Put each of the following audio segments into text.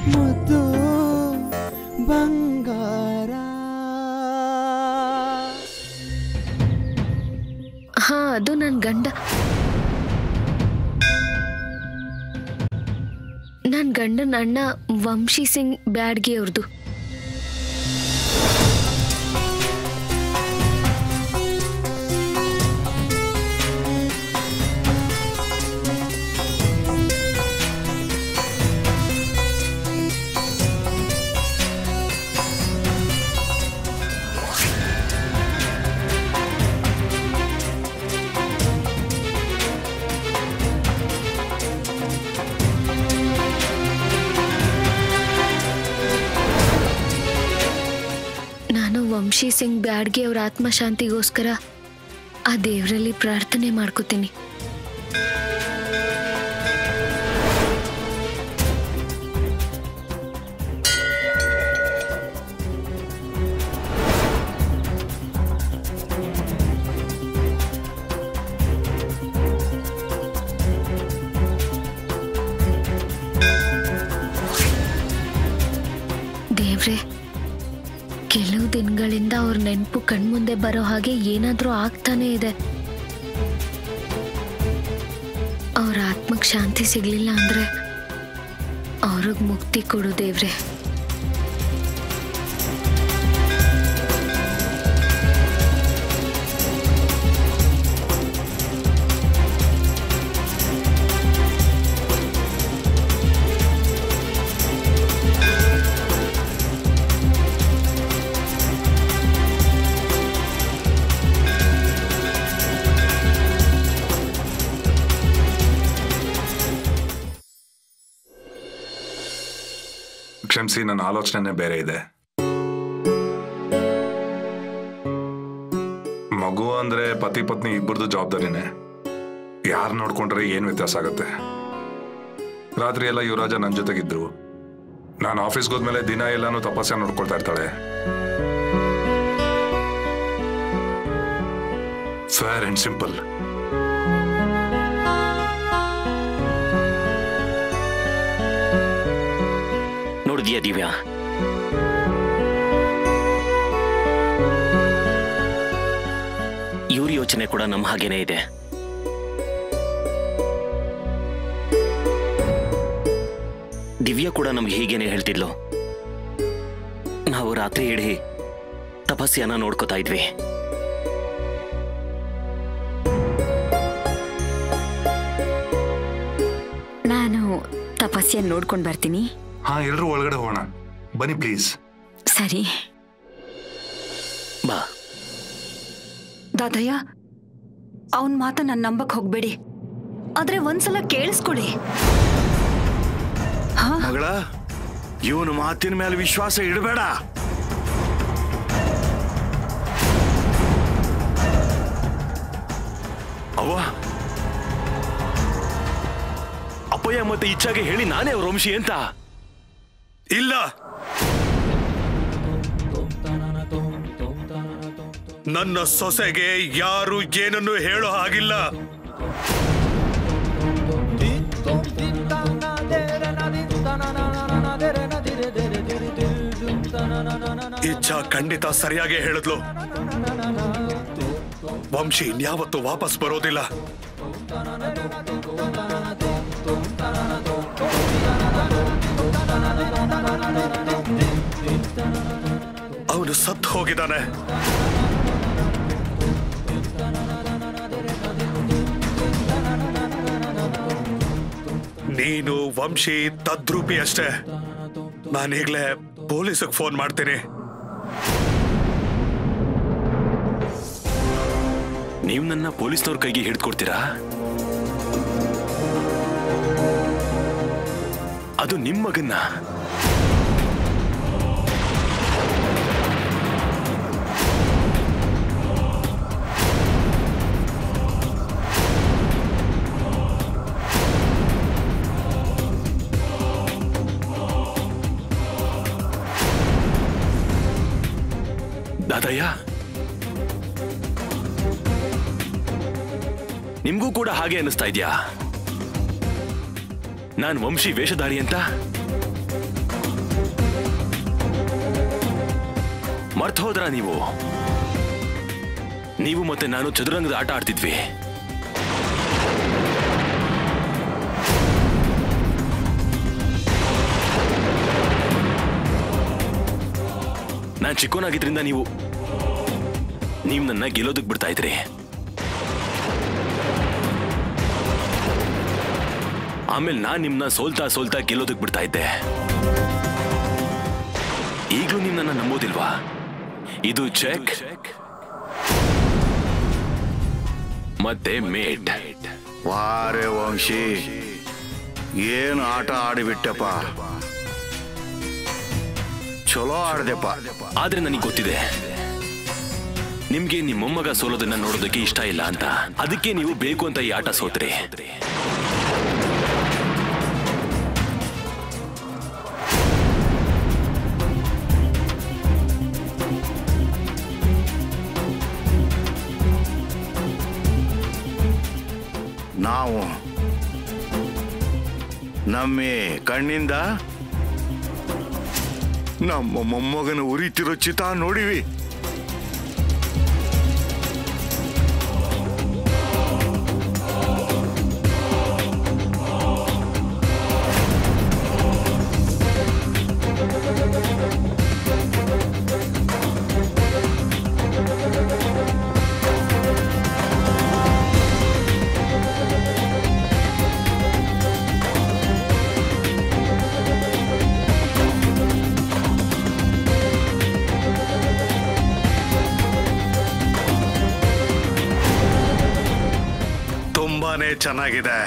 ಮುದ್ದು ಬಂಗಾರ ಹಾ ಅದು ನನ್ನ ಗಂಡ ನನ್ನ ಗಂಡನ ಅಣ್ಣ ವಂಶಿ ಸಿಂಗ್ ಬ್ಯಾಡ್ಗೆ ಅವ್ರದ್ದು ನಾನು ವಂಶಿ ಸಿಂಗ್ ಬ್ಯಾಡ್ಗೆ ಅವ್ರ ಆತ್ಮಶಾಂತಿಗೋಸ್ಕರ ಆ ದೇವರಲ್ಲಿ ಪ್ರಾರ್ಥನೆ ಮಾಡ್ಕೋತೀನಿ ದೇವ್ರೆ ಕೆಲವು ದಿನಗಳಿಂದ ಅವ್ರ ನೆನಪು ಕಣ್ಮುಂದೆ ಬರೋ ಹಾಗೆ ಏನಾದ್ರೂ ಆಗ್ತಾನೆ ಇದೆ ಅವ್ರ ಆತ್ಮಕ್ ಶಾಂತಿ ಸಿಗ್ಲಿಲ್ಲ ಅಂದ್ರೆ ಅವ್ರಿಗೆ ಮುಕ್ತಿ ಕೊಡು ದೇವ್ರೆ ಕ್ಷಮಿಸಿ ನನ್ನ ಆಲೋಚನೆ ಬೇರೆ ಇದೆ ಮಗು ಅಂದ್ರೆ ಪತಿ ಪತ್ನಿ ಇಬ್ಬರದು ಜವಾಬ್ದಾರಿನೇ ಯಾರು ನೋಡ್ಕೊಂಡ್ರೆ ಏನ್ ವ್ಯತ್ಯಾಸ ಆಗುತ್ತೆ ರಾತ್ರಿ ಎಲ್ಲ ಯುವರಾಜ ನನ್ನ ಜೊತೆಗಿದ್ರು ನಾನು ಆಫೀಸ್ಗೆ ಹೋದ್ಮೇಲೆ ದಿನ ಎಲ್ಲಾನು ತಪಸ್ಸೆ ನೋಡ್ಕೊಳ್ತಾ ಇರ್ತಾಳೆ ಫೇರ್ ಅಂಡ್ ಸಿಂಪಲ್ ನೋಡಿದ್ಯಾ ದಿವ್ಯಾ ಇವ್ರ ಯೋಚನೆ ಕೂಡ ನಮ್ಮ ಹಾಗೇನೇ ಇದೆ ದಿವ್ಯಾ ಕೂಡ ನಮ್ಗೆ ಹೀಗೇನೆ ಹೇಳ್ತಿದ್ಲು ನಾವು ರಾತ್ರಿ ಇಡೀ ತಪಸ್ಯನ ನೋಡ್ಕೋತಾ ಇದ್ವಿ ನಾನು ತಪಸ್ಯ ನೋಡ್ಕೊಂಡು ಬರ್ತೀನಿ ಹಾ ಎಲ್ರೂ ಒಳಗಡೆ ಹೋಗೋಣ ಬನ್ನಿ ಪ್ಲೀಸ್ ಸರಿ ಬಾ ದಾದಯ್ಯ ಅವನ್ ಮಾತ ನಾನು ನಂಬಕ್ ಹೋಗ್ಬೇಡಿ ಆದ್ರೆ ಒಂದ್ಸಲ ಕೇಳಿಸ್ಕೊಳ್ಳಿ ಮಗಳ ಇವನು ಮಾತಿನ ಮೇಲೆ ವಿಶ್ವಾಸ ಇಡಬೇಡ ಅವ್ವ ಅಪ್ಪಯ್ಯ ಮತ್ತೆ ಇಚ್ಛಾಗೆ ಹೇಳಿ ನಾನೇ ಅವ್ರ ವಂಶಿ ಅಂತ ಇಲ್ಲ ನನ್ನ ಸೊಸೆಗೆ ಯಾರು ಏನನ್ನು ಹೇಳೋ ಹಾಗಿಲ್ಲ ಇಚ್ಛಾ ಖಂಡಿತ ಸರಿಯಾಗಿ ಹೇಳಿದ್ಲು ವಂಶಿ ಇನ್ಯಾವತ್ತೂ ವಾಪಸ್ ಬರೋದಿಲ್ಲ ಅವನು ಸತ್ತು ಹೋಗಿದ್ದಾನೆ ನೀನು ವಂಶಿ ತದ್ರೂಪಿ ಅಷ್ಟೇ ನಾನೀಗ್ಲೇ ಪೊಲೀಸಿಗೆ ಫೋನ್ ಮಾಡ್ತೀನಿ ನೀವು ನನ್ನ ಪೊಲೀಸ್ನವ್ರ ಕೈಗೆ ಹಿಡ್ಕೊಡ್ತೀರಾ ಅದು ನಿಮ್ಮ ಮಗನ್ನ ದಾದಯ್ಯ ನಿಮ್ಗೂ ಕೂಡ ಹಾಗೆ ಅನಿಸ್ತಾ ಇದ್ಯಾ ನಾನ್ ವಂಶಿ ವೇಷಧಾರಿ ಅಂತ ಮರ್ತ್ ಹೋದ್ರ ನೀವು ನೀವು ಮತ್ತೆ ನಾನು ಚದುರಂಗದ ಆಟ ಆಡ್ತಿದ್ವಿ ನಾನ್ ಚಿಕ್ಕೋನಾಗಿದ್ರಿಂದ ನೀವು ನೀವ್ ನನ್ನ ಗೆಲ್ಲೋದಕ್ ಬಿಡ್ತಾ ಇದ್ರಿ ಆಮೇಲೆ ನಾನ್ ನಿಮ್ನ ಸೋಲ್ತಾ ಸೋಲ್ತಾ ಗೆಲ್ಲೋದಕ್ ಬಿಡ್ತಾ ಇದ್ದೆ ಈಗಲೂ ನೀವು ನನ್ನ ನಂಬೋದಿಲ್ವಾ ಇದು ಚೆಕ್ ಮತ್ತೆ ಮೇಟ್ ವಾರೆ ವಂಶಿ ಏನು ಆಟ ಆಡಿಬಿಟ್ಟಪ್ಪ ಚಲೋ ಆಡ್ದೆಪ್ಪ ಆದ್ರೆ ನನಗೆ ಗೊತ್ತಿದೆ ನಿಮ್ಗೆ ನಿಮ್ ಮೊಮ್ಮಗ ಸೋಲೋದನ್ನ ನೋಡೋದಕ್ಕೆ ಇಷ್ಟ ಇಲ್ಲ ಅಂತ ಅದಕ್ಕೆ ನೀವು ಬೇಕು ಅಂತ ಈ ಆಟ ಸೋತ್ರಿ ನಾವು ನಮ್ಮ ಕಣ್ಣಿಂದ ನಮ್ಮ ಮೊಮ್ಮಗನ ಉರಿತಿರೋ ಚಿತ ನೋಡಿವಿ ತುಂಬಾನೇ ಚೆನ್ನಾಗಿದೆ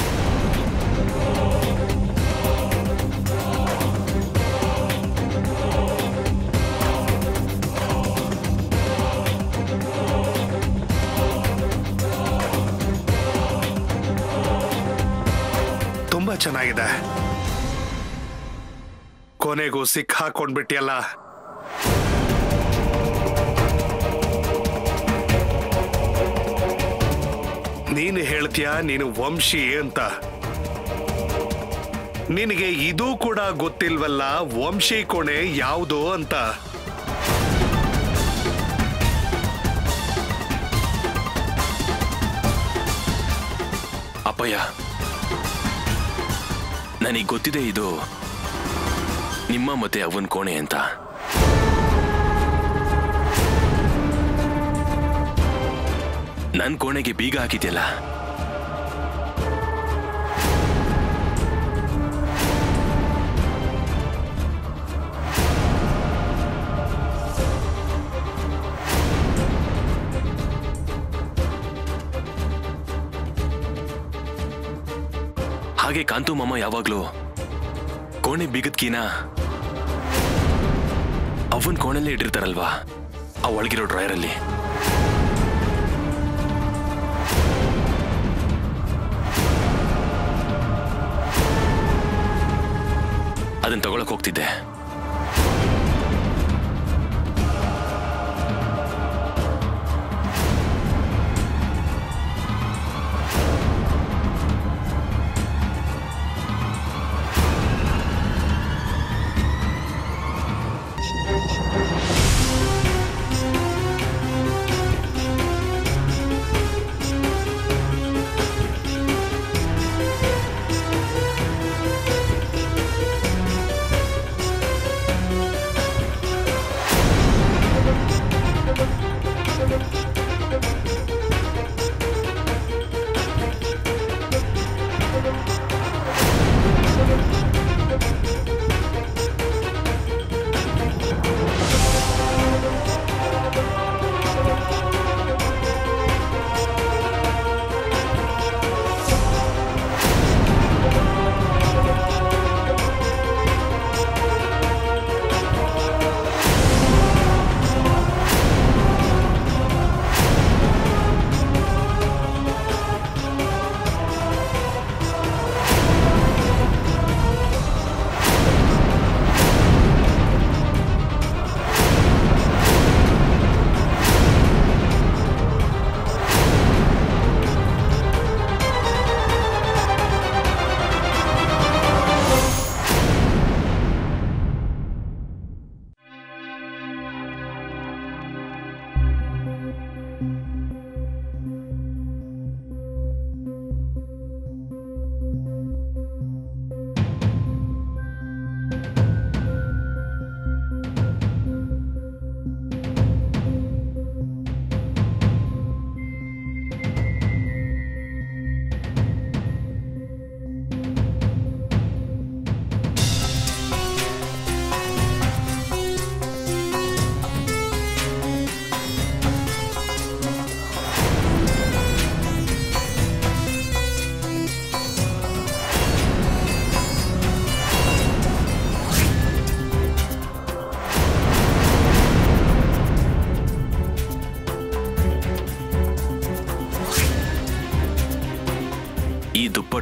ತುಂಬಾ ಚೆನ್ನಾಗಿದೆ ಕೊನೆಗೂ ಸಿಕ್ಕಾಕೊಂಡ್ಬಿಟ್ಟಿಯಲ್ಲ ನೀನು ಹೇಳ್ತೀಯ ನೀನು ವಂಶಿ ಅಂತ ನಿನಗೆ ಇದು ಕೂಡ ಗೊತ್ತಿಲ್ವಲ್ಲ ವಂಶಿ ಕೊನೆ ಯಾವುದು ಅಂತ ಅಪ್ಪಯ್ಯ ನನಗೆ ಗೊತ್ತಿದೆ ಇದು ನಿಮ್ಮ ಮತ್ತೆ ಅವನ್ ಕೋಣೆ ಅಂತ ನನ್ ಕೋಣೆಗೆ ಬೀಗ ಹಾಕಿದ್ಯಲ್ಲ ಹಾಗೆ ಕಾಂತು ಮಾಮ ಯಾವಾಗ್ಲೂ ಕೋಣೆ ಬೀಗದ ಕೀನ ಅವನ್ ಕೋಣೆಲ್ಲೇ ಇಟ್ಟಿರ್ತಾರಲ್ವಾ ಆ ಒಳಗಿರೋ ಡ್ರಾಯರಲ್ಲಿ ಅದನ್ನ ತಗೊಳಕ್ ಹೋಗ್ತಿದ್ದೆ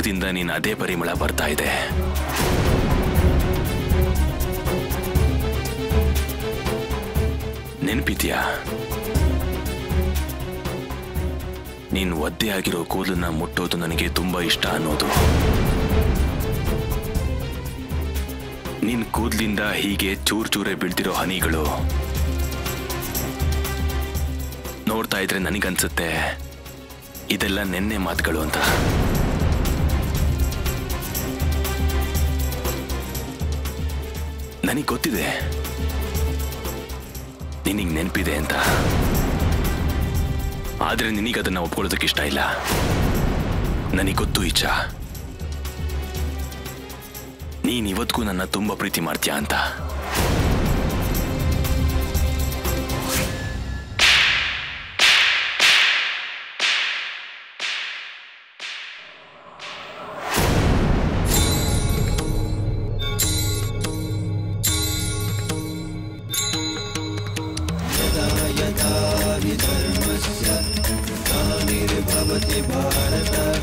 ಮುಖದಿಂದ ನೀನು ಅದೇ ಪರಿಮಳ ಬರ್ತಾ ಇದೆ ನೆನ್ಪಿದ್ಯಾ ನೀನು ಒದ್ದೆ ಆಗಿರೋ ಕೂದಲನ್ನ ಮುಟ್ಟೋದು ನನಗೆ ತುಂಬಾ ಇಷ್ಟ ಅನ್ನೋದು ನಿನ್ ಕೂದ್ಲಿಂದ ಹೀಗೆ ಚೂರ್ ಚೂರೆ ಬೀಳ್ತಿರೋ ಹನಿಗಳು ನೋಡ್ತಾ ಇದ್ರೆ ನನಗನ್ಸುತ್ತೆ ಇದೆಲ್ಲ ನೆನ್ನೆ ಮಾತುಗಳು ಅಂತ ನನಗೆ ಗೊತ್ತಿದೆ ನಿನಗೆ ನೆನಪಿದೆ ಅಂತ ಆದ್ರೆ ನಿನಗದನ್ನ ಒಪ್ಕೊಳ್ಳೋದಕ್ಕೆ ಇಷ್ಟ ಇಲ್ಲ ನನಗೆ ಗೊತ್ತು ಇಚ್ಛ ನೀನ್ ಇವತ್ತಿಗೂ ನನ್ನ ತುಂಬಾ ಪ್ರೀತಿ ಮಾಡ್ತೀಯಾ ಅಂತ यदा यदा विधर्मस्य ग्लानिर्भवति भारत